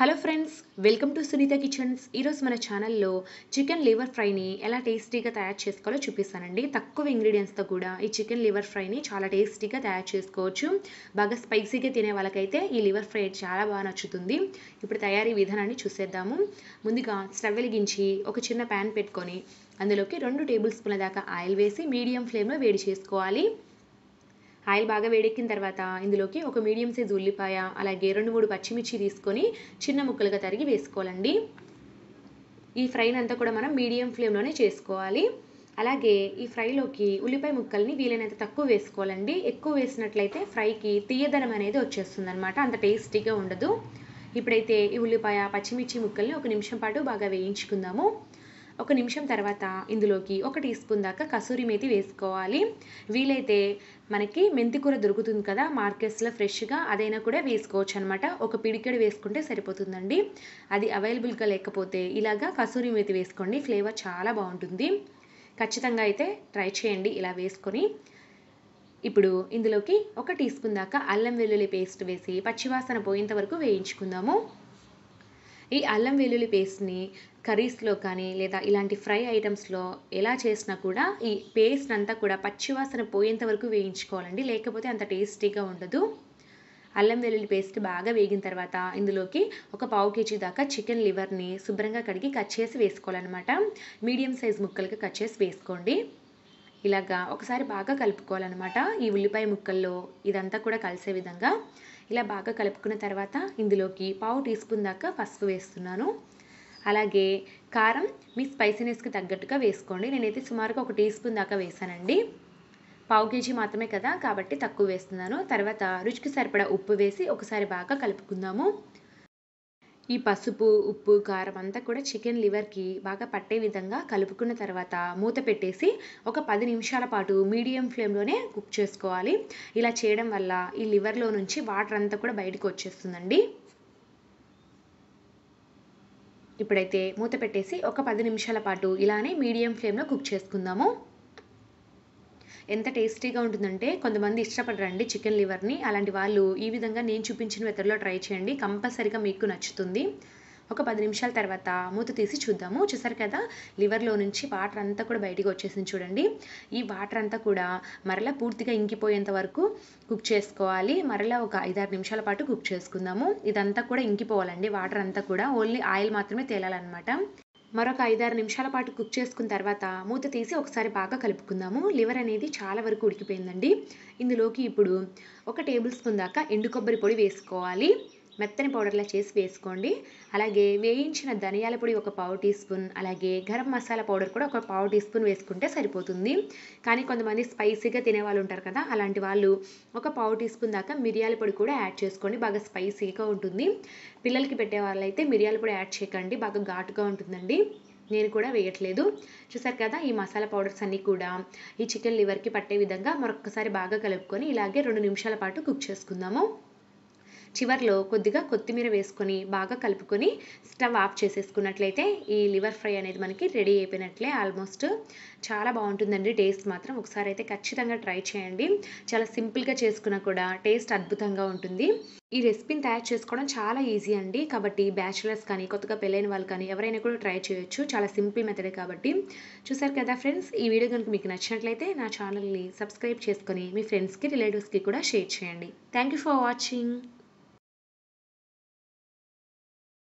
hello friends welcome to Sunitha kitchens ఈరోజు మన ఛానల్లో చికెన్ లివర్ ఫ్రైని ఎలా టేస్టీగా తయారు చేసుకోవాలో చూపిస్తానండి తక్కువ ఇంగ్రీడియంట్స్తో కూడా ఈ చికెన్ లివర్ ఫ్రైని చాలా టేస్టీగా తయారు చేసుకోవచ్చు బాగా స్పైసీగా తినే వాళ్ళకైతే ఈ లివర్ ఫ్రై చాలా బాగా నచ్చుతుంది ఇప్పుడు తయారీ విధానాన్ని చూసేద్దాము ముందుగా స్టవ్ వెలిగించి ఒక చిన్న ప్యాన్ పెట్టుకొని అందులోకి రెండు టేబుల్ స్పూన్ల దాకా ఆయిల్ వేసి మీడియం ఫ్లేమ్లో వేడి చేసుకోవాలి ఆయిల్ బాగా వేడెక్కిన తర్వాత ఇందులోకి ఒక మీడియం సైజ్ ఉల్లిపాయ అలాగే రెండు మూడు పచ్చిమిర్చి తీసుకొని చిన్న ముక్కలుగా తరిగి వేసుకోవాలండి ఈ ఫ్రైని అంతా కూడా మనం మీడియం ఫ్లేమ్లోనే చేసుకోవాలి అలాగే ఈ ఫ్రైలోకి ఉల్లిపాయ ముక్కల్ని వీలైనంత తక్కువ వేసుకోవాలండి ఎక్కువ వేసినట్లయితే ఫ్రైకి తీయదనం అనేది వచ్చేస్తుంది అనమాట అంత టేస్టీగా ఉండదు ఇప్పుడైతే ఈ ఉల్లిపాయ పచ్చిమిర్చి ముక్కల్ని ఒక నిమిషం పాటు బాగా వేయించుకుందాము ఒక నిమిషం తర్వాత ఇందులోకి ఒక టీ స్పూన్ దాకా కసూరి మేతి వేసుకోవాలి వీలైతే మనకి మెంతికూర దొరుకుతుంది కదా మార్కెట్స్లో ఫ్రెష్గా అదైనా కూడా వేసుకోవచ్చు అనమాట ఒక పిడికెడు వేసుకుంటే సరిపోతుందండి అది అవైలబుల్గా లేకపోతే ఇలాగా కసూరి మేతి వేసుకోండి ఫ్లేవర్ చాలా బాగుంటుంది ఖచ్చితంగా అయితే ట్రై చేయండి ఇలా వేసుకొని ఇప్పుడు ఇందులోకి ఒక టీ స్పూన్ దాకా అల్లం వెల్లుల్లి పేస్ట్ వేసి పచ్చివాసన పోయేంత వరకు వేయించుకుందాము ఈ అల్లం వెల్లుల్లి పేస్ట్ని కర్రీస్లో కానీ లేదా ఇలాంటి ఫ్రై ఐటమ్స్లో ఎలా చేసినా కూడా ఈ పేస్ట్ అంతా కూడా పచ్చివాసన పోయేంత వరకు వేయించుకోవాలండి లేకపోతే అంత టేస్టీగా ఉండదు అల్లం వెల్లుల్లి పేస్ట్ బాగా వేగిన తర్వాత ఇందులోకి ఒక పావు కేజీ దాకా చికెన్ లివర్ని శుభ్రంగా కడిగి కట్ చేసి వేసుకోవాలన్నమాట మీడియం సైజ్ ముక్కలుగా కట్ చేసి వేసుకోండి ఇలాగా ఒకసారి బాగా కలుపుకోవాలన్నమాట ఈ ఉల్లిపాయ ముక్కల్లో ఇదంతా కూడా కలిసే విధంగా ఇలా బాగా కలుపుకున్న తర్వాత ఇందులోకి పావు టీ స్పూన్ దాకా పసుపు వేస్తున్నాను అలాగే కారం మీ స్పైసీనెస్కి తగ్గట్టుగా వేసుకోండి నేనైతే సుమారుగా ఒక టీ స్పూన్ దాకా వేసానండి పావు కేజీ మాత్రమే కదా కాబట్టి తక్కువ వేస్తున్నాను తర్వాత రుచికి సరిపడా ఉప్పు వేసి ఒకసారి బాగా కలుపుకుందాము ఈ పసుపు ఉప్పు కారం అంతా కూడా చికెన్ లివర్కి బాగా పట్టే విధంగా కలుపుకున్న తర్వాత మూత పెట్టేసి ఒక పది నిమిషాల పాటు మీడియం ఫ్లేమ్లోనే కుక్ చేసుకోవాలి ఇలా చేయడం వల్ల ఈ లివర్లో నుంచి వాటర్ అంతా కూడా బయటకు వచ్చేస్తుందండి ఇప్పుడైతే మూత పెట్టేసి ఒక పది నిమిషాల పాటు ఇలానే మీడియం ఫ్లేమ్లో కుక్ చేసుకుందాము ఎంత టేస్టీగా ఉంటుందంటే కొంతమంది ఇష్టపడరండి చికెన్ లివర్ని అలాంటి వాళ్ళు ఈ విధంగా నేను చూపించిన మెథడ్లో ట్రై చేయండి కంపల్సరీగా మీకు నచ్చుతుంది ఒక పది నిమిషాల తర్వాత మూత తీసి చూద్దాము చూసారు కదా లివర్లో నుంచి వాటర్ అంతా కూడా బయటికి వచ్చేసింది చూడండి ఈ వాటర్ అంతా కూడా మరలా పూర్తిగా ఇంకిపోయేంత వరకు కుక్ చేసుకోవాలి మరలా ఒక ఐదారు నిమిషాల పాటు కుక్ చేసుకుందాము ఇదంతా కూడా ఇంకిపోవాలండి వాటర్ అంతా కూడా ఓన్లీ ఆయిల్ మాత్రమే తేలాలన్నమాట మరొక ఐదారు నిమిషాల పాటు కుక్ చేసుకున్న తర్వాత మూత తీసి ఒకసారి బాగా కలుపుకుందాము లివర్ అనేది చాలా వరకు ఉడికిపోయిందండి ఇందులోకి ఇప్పుడు ఒక టేబుల్ స్పూన్ దాకా ఎండు కొబ్బరి పొడి వేసుకోవాలి మెత్తని పౌడర్లా చేసి వేసుకోండి అలాగే వేయించిన ధనియాల పొడి ఒక పావు టీ స్పూన్ అలాగే గరం మసాలా పౌడర్ కూడా ఒక పావు టీ స్పూన్ వేసుకుంటే సరిపోతుంది కానీ కొంతమంది స్పైసీగా తినే వాళ్ళు ఉంటారు కదా అలాంటి వాళ్ళు ఒక పావు టీ స్పూన్ దాకా మిరియాల పొడి కూడా యాడ్ చేసుకోండి బాగా స్పైసీగా ఉంటుంది పిల్లలకి పెట్టే వాళ్ళైతే మిరియాల పొడి యాడ్ చేయకండి బాగా ఘాటుగా ఉంటుందండి నేను కూడా వేయట్లేదు చూసారు కదా ఈ మసాలా పౌడర్స్ అన్నీ కూడా ఈ చికెన్ లివర్కి పట్టే విధంగా మరొకసారి బాగా కలుపుకొని ఇలాగే రెండు నిమిషాల పాటు కుక్ చేసుకుందాము చివర్లో కొద్దిగా కొత్తిమీర వేసుకొని బాగా కలుపుకొని స్టవ్ ఆఫ్ చేసేసుకున్నట్లయితే ఈ లివర్ ఫ్రై అనేది మనకి రెడీ అయిపోయినట్లే ఆల్మోస్ట్ చాలా బాగుంటుందండి టేస్ట్ మాత్రం ఒకసారి అయితే ఖచ్చితంగా ట్రై చేయండి చాలా సింపుల్గా చేసుకున్నా కూడా టేస్ట్ అద్భుతంగా ఉంటుంది ఈ రెసిపీని తయారు చేసుకోవడం చాలా ఈజీ అండి కాబట్టి బ్యాచులర్స్ కానీ కొత్తగా పెళ్ళైన వాళ్ళు కానీ ఎవరైనా కూడా ట్రై చేయొచ్చు చాలా సింపుల్ మెథడే కాబట్టి చూసారు కదా ఫ్రెండ్స్ ఈ వీడియో కనుక మీకు నచ్చినట్లయితే నా ఛానల్ని సబ్స్క్రైబ్ చేసుకొని మీ ఫ్రెండ్స్కి రిలేటివ్స్కి కూడా షేర్ చేయండి థ్యాంక్ యూ ఫర్ వాచింగ్